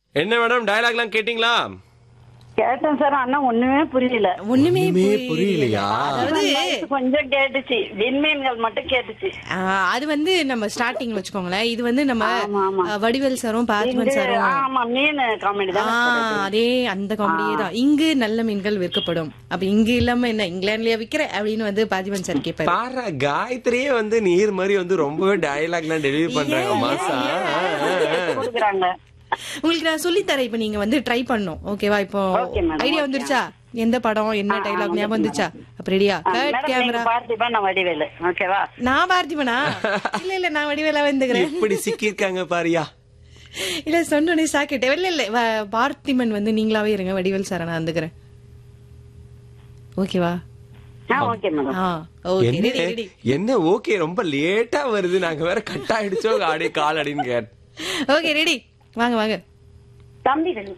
என்ன மேடம் டயலாக்லாம் கேட்டிங்களா கேட்டேன் சார் ஆனா ஒண்ணுமே புரியல ஒண்ணுமே ஒண்ணுமே புரியல. புரியலையா? அதாவது வயசு கொஞ்சம் கேட்டுச்சு விண்மீன்கள் மட்டும் கேட்டுச்சு ஆ, அது வந்து நம்ம ஸ்டார்டிங் வச்சுக்கோங்களேன் இது வந்து நம்ம ஆமா, ஆமா. அ, வடிவேல் சாரும் பார்த்திபன் இது, சாரும் ஆமா மீன் காமெடி ஆ, தான் அதே அந்த காமெடியே தான் இங்கு நல்ல மீன்கள் விற்கப்படும் அப்ப இங்க இல்லாம என்ன இங்கிலாந்துலயா விக்கிற அப்படின்னு வந்து பார்த்திபன் சார் கேட்பாரு பாரு காயத்ரியே வந்து நீர் மாதிரி வந்து ரொம்பவே டயலாக்லாம் டெலிவரி பண்றாங்க மாசா கொடுக்குறாங்க உங்களுக்கு நான் சொல்லி தரேன் இப்ப நீங்க வந்து ட்ரை பண்ணும் ஓகேவா இப்போ Okay, madam, ஐடியா okay. வந்துருச்சா எந்த படம் என்ன டைலாக் ஞாபகம் வந்துச்சா அப்ப ரெடியா கட் மேடம் நீங்க கேமரா பார்த்திபா நான் வடிவேலு ஓகேவா நான் பார்த்திபனா இல்ல இல்ல நான் வடிவேலா வந்துக்கிறேன் எப்படி சிக்கியிருக்காங்க பாரியா இல்ல சொன்னோடனே சாக்கிட்டேன் இல்ல இல்ல வ- பார்த்திபன் வந்து நீங்களாவே இருங்க வடிவேல் சார நான் வந்துக்கிறேன் ஓகேவா ah okay madam ah okay என்ன ரெடி ரெடி என்ன ஓகே ரொம்ப லேட்டா வருது நாங்க வேற கட் ஆயிடுச்சோ ஆடி கால் அடின்னு கேட் ஓகே ரெடி வாங்க வாங்க தம்பி